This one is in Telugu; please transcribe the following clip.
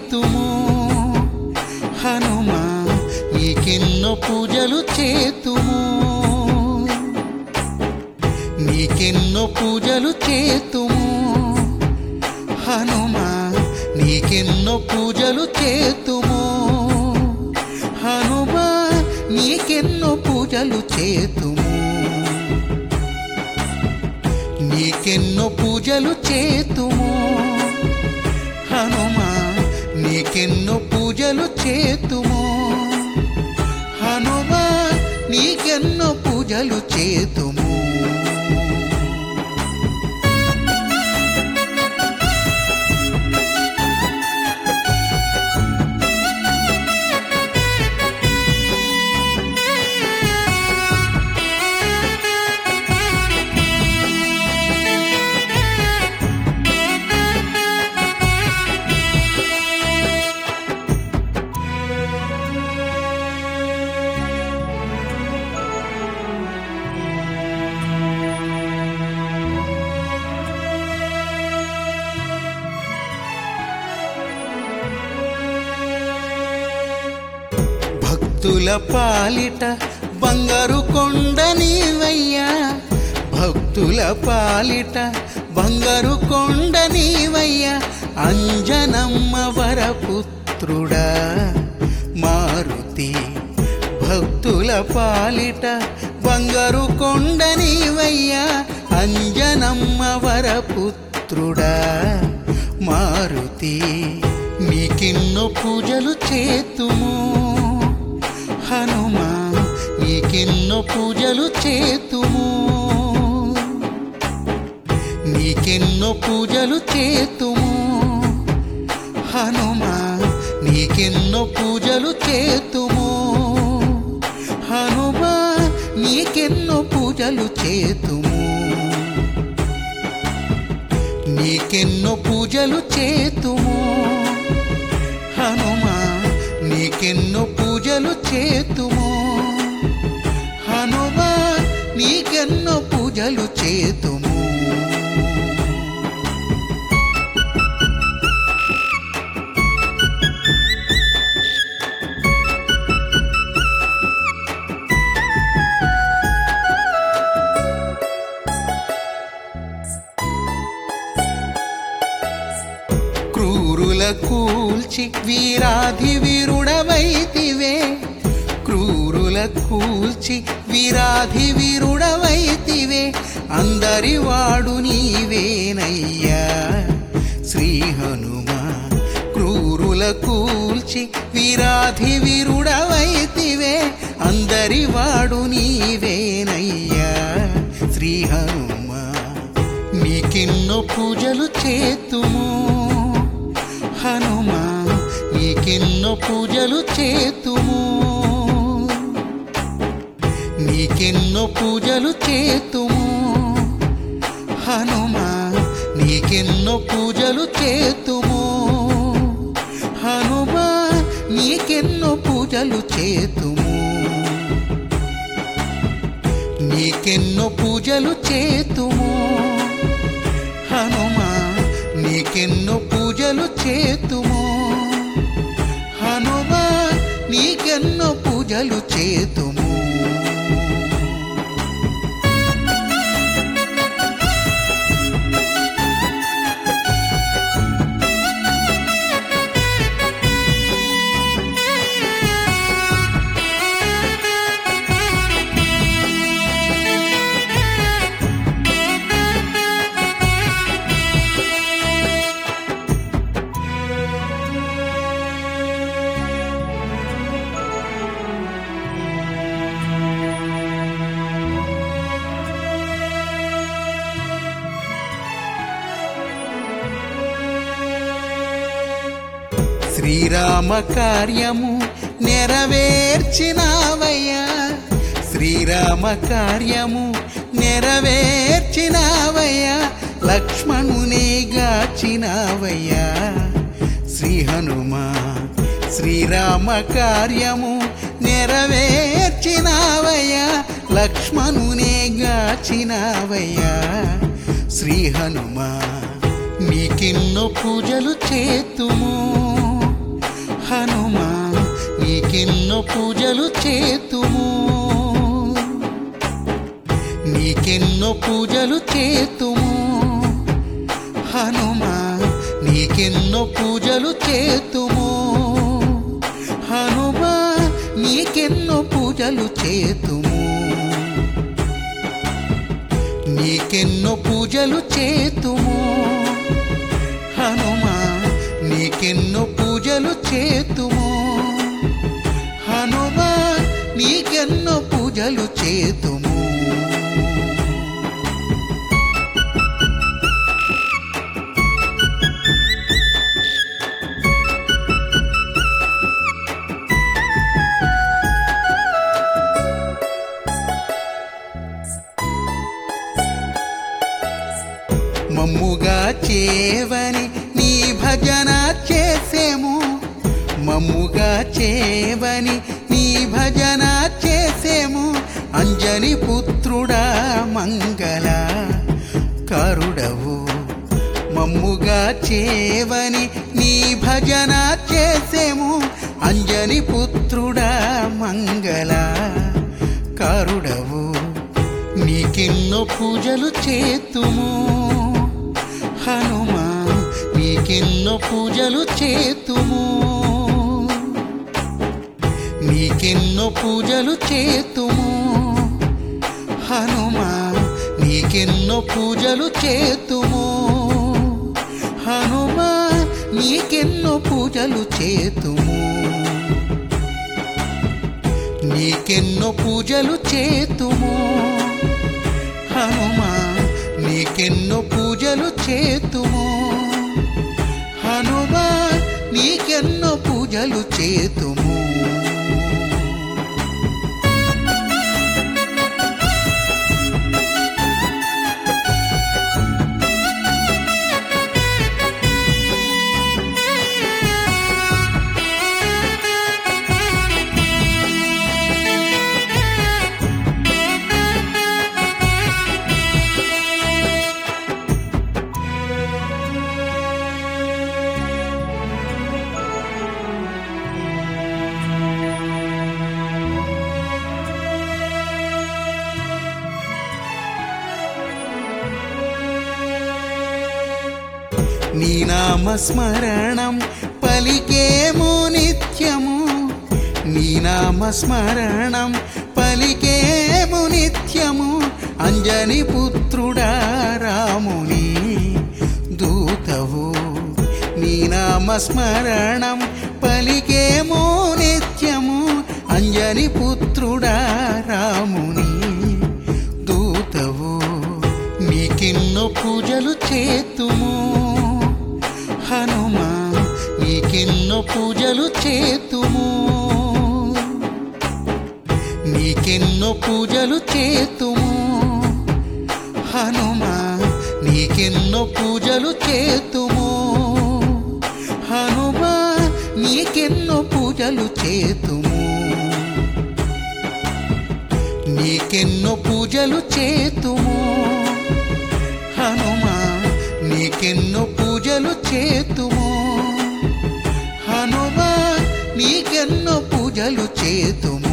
చేతుము హనుమా నీకెన్నో పూజలు చేతుము నీకెన్నో పూజలు చేతుము హనుమా నీకెన్నో పూజలు చేతుము హనుమా నీకెన్నో పూజలు చేతుము నీకెన్నో పూజలు చేతుము హనుమా నీకెన్నో పూజలు చేతుము హనుమా నీకెన్నో పూజలు చేతుము భక్తుల పాలిట బంగారు కొండ నీవయ్యా భక్తుల పాలిట బంగారు కొండ నీవయ్యా అంజనమ్మ వరపుత్రుడా మారుతి భక్తుల పాలిట బంగారు కొండ నీవయ్యా అంజనమ్మ వరపుత్రుడా మారుతి నీకెన్నో పూజలు చేతుము హనుమా నీకెన్నో పూజలు చేతుము నీకెన్నో పూజలు చేతుము హనుమా నీకెన్నో పూజలు చేతుము హనుమా నీకెన్నో పూజలు చేతుము నీకెన్నో పూజలు చేతుము హనుమా నీకెన్నో పూజలు చేతుము హనుమా నీకెన్నో పూజలు చేతుము క్రూరుల కూల్చి వీరాధి వీరుడవైతివే క్రూరుల కూల్చి వీరాధి వీరుడవైతివే అందరి వాడు నీవేనయ్యా శ్రీ హనుమా క్రూరుల కూల్చి వీరాధి వీరుడవైతివే అందరి వాడు నీవేనయ్యా శ్రీ హనుమా నీకెన్నో పూజలు చేతుము హనుమా నీకెన్నో పూజలు చేతుము నీకెన్నో పూజలు చేతుము హనుమా నీకెన్నో పూజలు చేతుము హనుమా నీకెన్నో పూజలు చేతుము నీకెన్నో పూజలు చేతుము హనుమా నీకెన్నో పూజలు చేతుము హనుమా నీకెన్నో పూజలు చేతుము శ్రీరామ కార్యము నెరవేర్చినావయ్యా శ్రీరామ కార్యము నెరవేర్చినావయ్యా లక్ష్మణుని గాచినావయ్యా శ్రీ హనుమా శ్రీరామ కార్యము నెరవేర్చినావయ్యా లక్ష్మణునే గాచినావయ్యా శ్రీ హనుమా నీకెన్నో పూజలు చేతుము పూజలు చేతుము నీకెన్నో పూజలు చేతుము హనుమా నీకెన్నో పూజలు చేతుము హనుమా నీకెన్నో పూజలు చేతుము నీకెన్నో పూజలు చేతుము హనుమా నీకెన్నో పూజలు చేతుము హనుమా నీకెన్నో పూజలు చేతుము మమ్ముగా చేవని నీ భజన చేసేము మమ్ముగా చేవని నీ భజన చేసేము అంజని పుత్రుడా మంగళ కరుడవు మమ్ముగా చేవని నీ భజన చేసేము అంజని పుత్రుడా మంగళ కారుడవు నీకెన్నో పూజలు చేతుము హనుమా నీకెన్నో పూజలు చేతుము నీకెన్నో పూజలు చేతుము హనుమా నీకెన్నో పూజలు చేతుము హనుమా నీకెన్నో పూజలు చేతుము నీకెన్నో పూజలు చేతుము హనుమా నీకెన్నో పూజలు చేతుము హనుమా నీకెన్నో పూజలు చేతుము నీ నామస్మరణం పలికేము నిత్యము నీ నామస్మరణం పలికేము నిత్యము అంజని పుత్రుడా రాముని దూతవు నీ నామస్మరణం పలికేము నిత్యము అంజని పుత్రుడా రాముని దూతవు నీకెన్నో పూజలు చేతుము హనుమా నీకెన్నో పూజలు చేతుము నీకెన్నో పూజలు చేతుము హనుమా నీకెన్నో పూజలు చేతుము హనుమా నీకెన్నో పూజలు చేతుము నీకెన్నో పూజలు చేతుము హనుమా నీకెన్నో పూజలు చేతుము హనుమా నీకెన్నో పూజలు చేతుము